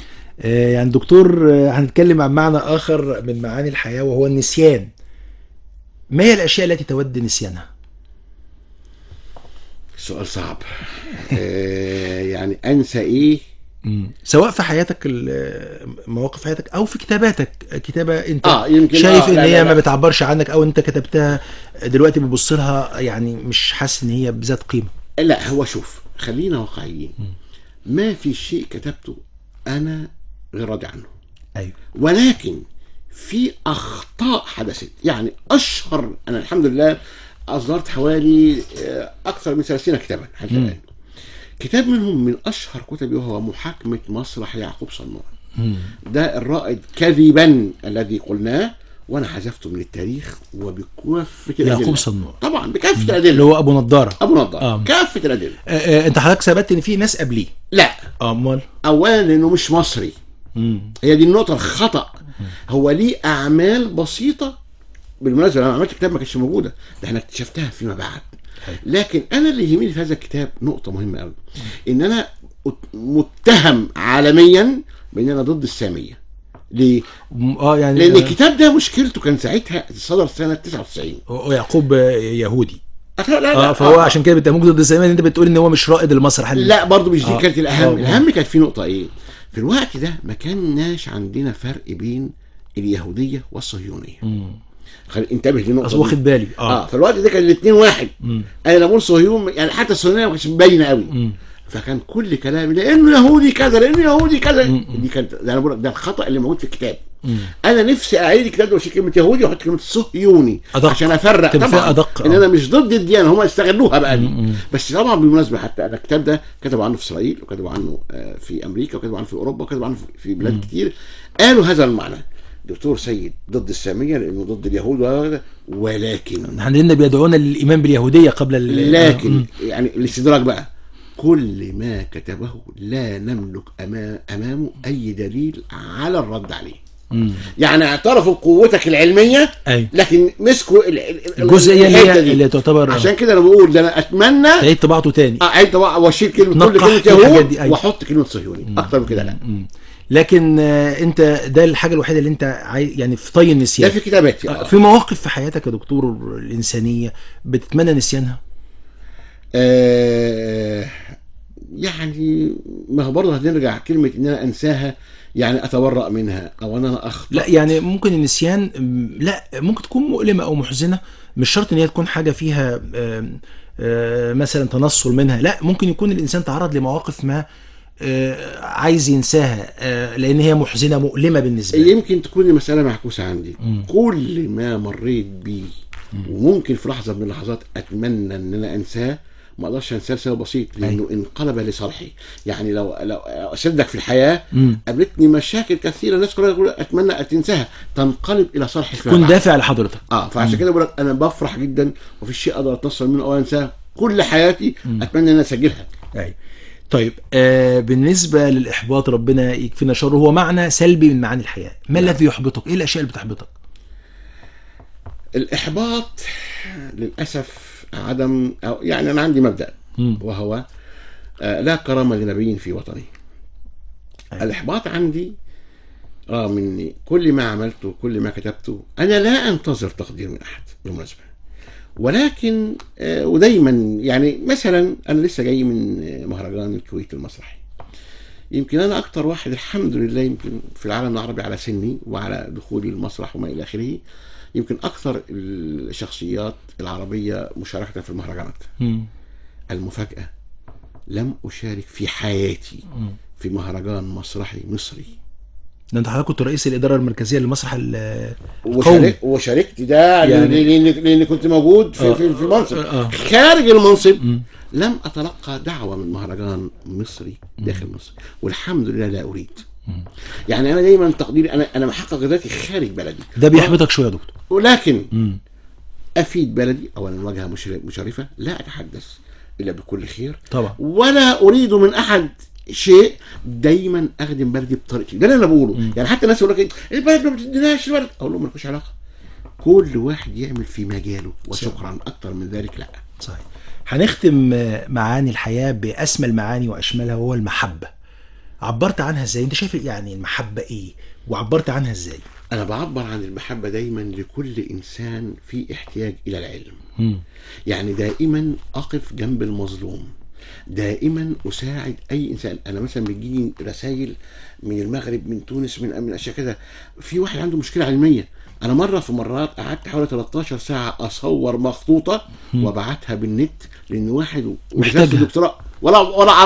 آه، يعني دكتور آه، هنتكلم عن معنى اخر من معاني الحياه وهو النسيان ما هي الاشياء التي تود نسيانها سؤال صعب آه يعني انسى ايه سواء في حياتك ال- مواقف حياتك او في كتاباتك كتابه انت اه يمكن شايف آه ان لا هي لا ما لا. بتعبرش عنك او انت كتبتها دلوقتي بتبص لها يعني مش حاسس ان هي بذات قيمه لا هو شوف خلينا واقعيين ما في شيء كتبته انا غير راضي عنه ايوه ولكن في اخطاء حدثت يعني اشهر انا الحمد لله اصدرت حوالي آه، اكثر من 30 كتابا حتى مم. الان كتاب منهم من اشهر كتبي وهو محاكمه مسرح يعقوب صنوع مم. ده الرائد كذبا الذي قلناه وانا حذفته من التاريخ وبكافه الادله يعقوب صنوع طبعا بكافه اللي الادله هو ابو نضاره ابو نضاره آه. كافه الادله آه، آه، انت حضرتك ثبت ان في ناس قبليه لا اه امال اولا لانه مش مصري مم. هي دي النقطة الخطأ هو ليه أعمال بسيطة بالمناسبة أنا عملت كتاب ما كانتش موجودة ده أنا اكتشفتها فيما بعد حلو. لكن أنا اللي يهمني في هذا الكتاب نقطة مهمة أوي إن أنا أت- متهم عالميا بإن أنا ضد السامية ليه؟ م- اه يعني لأن آه، الكتاب ده مشكلته كان ساعتها صدر سنة 99 هو يعقوب آه، يهودي أخ- لا لا اه فهو عشان كده بتهموك ضد السامية ان انت بتقول ان هو مش رائد المسرح ال- لا برضه مش دي آه. كانت الأهم آه. الأهم كانت في نقطة إيه؟ في الوقت ده ما كاناش عندنا فرق بين اليهودية والصهيونية مم. خلي انتبه للنقطة اصل دي. واخد بالي اه اه في الوقت ده كان الاثنين واحد مم. انا لا بقول صهيون يعني حتى الصهيونيه ما كانتش باينه قوي مم. فكان كل كلامي لانه يهودي كذا لانه يهودي كذا مم. دي كانت ده انا بقول لك ده الخطا اللي موجود في الكتاب مم. انا نفسي اعيد الكتاب ده واشيل كلمه يهودي واحط كلمه صهيوني أدق. عشان افرق تبقى طبعا أدق، ان آه. انا مش ضد الديانه هم استغلوها بقى دي مم. بس طبعا بالمناسبه حتى انا الكتاب ده كتبوا عنه في اسرائيل وكتبوا عنه آه، في امريكا وكتبوا عنه في اوروبا وكتبوا عنه في- في بلاد مم. كتير قالوا هذا المعنى دكتور سيد ضد الساميه لانه ضد اليهود وهذا، ولكن عندنا بيدعونا للايمان باليهوديه قبل ال- لكن مم. يعني الاستدراك بقى كل ما كتبه لا نملك أما- امامه اي دليل على الرد عليه مم. يعني اعترفوا بقوتك العلميه ايوه لكن مسكوا ال- ال- الجزئيه اللي الحتة هي دي. اللي تعتبر عشان كده انا بقول ده انا اتمنى تعيد طباعته تاني اعيد طبعا واشيل كلمه كل نقح كلمه الحاجات يهود دي، أيوة. واحط كلمه صهيوني اكتر من كده لا مم. لكن آه، انت ده الحاجه الوحيده اللي انت عاي... يعني في طي ده النسيان في كتاباتي آه، آه. في مواقف في حياتك يا دكتور الانسانيه بتتمنى نسيانها آه يعني ما هو برضه هنرجع كلمه ان انا انساها يعني اتبرأ منها او ان انا اخطأ لا يعني ممكن النسيان مم، لا ممكن تكون مؤلمه او محزنه مش شرط ان هي تكون حاجه فيها آم، آه، مثلا تنصل منها لا ممكن يكون الانسان تعرض لمواقف ما آه، عايز ينساها آه، لان هي محزنه مؤلمه بالنسبه له يمكن تكون المسألة معكوسة عندي مم. كل ما مريت بيه مم. وممكن في لحظة من اللحظات أتمنى إن أنا أنساه ما أقدرش أنساه لسبب بسيط لأنه انقلب لصالحي يعني لو لو أشدك في الحياة مم. قابلتني مشاكل كثيرة الناس كلها تقول أتمنى أن تنساها تنقلب إلى صالحي فيما تكون بعد. دافع لحضرتك اه فعشان كده بقول لك انا بفرح جدا وفي شيء اقدر اتنصل منه او انساه كل حياتي مم. اتمنى ان انا اسجلها أي. طيب آه بالنسبة للإحباط ربنا يكفينا شره هو معنى سلبي من معاني الحياة ما نعم. الذي يحبطك؟ إيه الأشياء اللي بتحبطك؟ الاحباط للاسف عدم أو يعني انا عندي مبدا مم. وهو آه، لا كرامه لنبي في وطنه أي. الاحباط عندي رغم اني كل ما عملته كل ما كتبته انا لا انتظر تقدير من احد بالمناسبه ولكن آه، ودايما يعني مثلا انا لسه جاي من آه، مهرجان الكويت المسرحي يمكن انا اكتر واحد الحمد لله يمكن في العالم العربي على سني وعلى دخولي المسرح وما الى اخره يمكن اكثر الشخصيات العربيه مشاركه في المهرجانات مم. المفاجاه لم اشارك في حياتي مم. في مهرجان مسرحي مصري ده أنت حضرتك كنت رئيس الإدارة المركزية للمسرح ال- وشارك وشاركت ده يعني- يعني لان لان كنت موجود في في, في المنصب آه. خارج المنصب مم. لم اتلقى دعوه من مهرجان مصري داخل مصر والحمد لله لا اريد مم. يعني انا دايما تقديري انا انا محقق ذاتي خارج بلدي ده بيحبطك شوية يا دكتور ولكن مم. افيد بلدي اولا واجهه مشر- مشرفه لا اتحدث الا بكل خير طبعا ولا اريد من احد شيء دايما اخدم بلدي بطريقتي ده اللي انا بقوله مم. يعني حتى الناس يقول لك إيه، البلد ما بتديناش البلد اقول لهم مالكوش علاقه كل واحد يعمل في مجاله وشكرا اكتر من ذلك لا صحيح هنختم آه، معاني الحياة بأسمى المعاني وأشملها وهو المحبة عبرت عنها ازاي انت شايف يعني المحبة ايه وعبرت عنها ازاي انا بعبر عن المحبه دايما لكل انسان في احتياج الى العلم مم. يعني دائما اقف جنب المظلوم دائما اساعد اي انسان انا مثلا بتجيني رسائل من المغرب من تونس من من اشياء كده في واحد عنده مشكله علميه انا مره في مرات قعدت حوالي 13 ساعه اصور مخطوطه مم. وابعتها بالنت لان واحد محتاجها. ورسالة دكتوراه ولا ولا اعرفه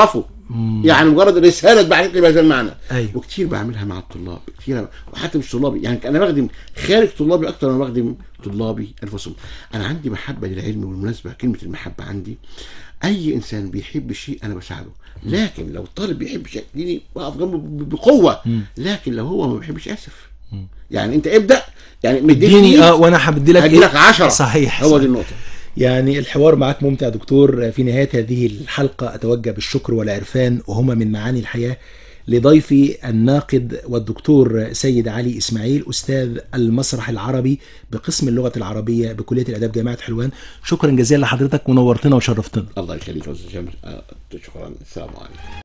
مم. يعني مجرد الرساله اتبعت لي بهذا المعنى ايوه وكتير بعملها مع الطلاب كتير وحتى مش طلابي يعني انا بخدم خارج طلابي اكتر ما بخدم طلابي انفسهم انا عندي محبه للعلم بالمناسبه كلمه المحبه عندي اي انسان بيحب شيء انا بساعده لكن لو الطالب بيحب شيء ديني بقف جنبه ب- بقوه مم. لكن لو هو ما بيحبش اسف مم. يعني انت ابدا يعني مديني اديني اه وانا هدي لك هدي لك 10 صحيح هو صحيح. دي النقطه يعني الحوار معك ممتع دكتور في نهاية هذه الحلقة أتوجه بالشكر والعرفان وهما من معاني الحياة لضيفي الناقد والدكتور سيد علي إسماعيل أستاذ المسرح العربي بقسم اللغة العربية بكلية الآداب جامعة حلوان شكرا جزيلا لحضرتك ونورتنا وشرفتنا الله يخليك يا استاذ جابر آه، شكرا السلام عليكم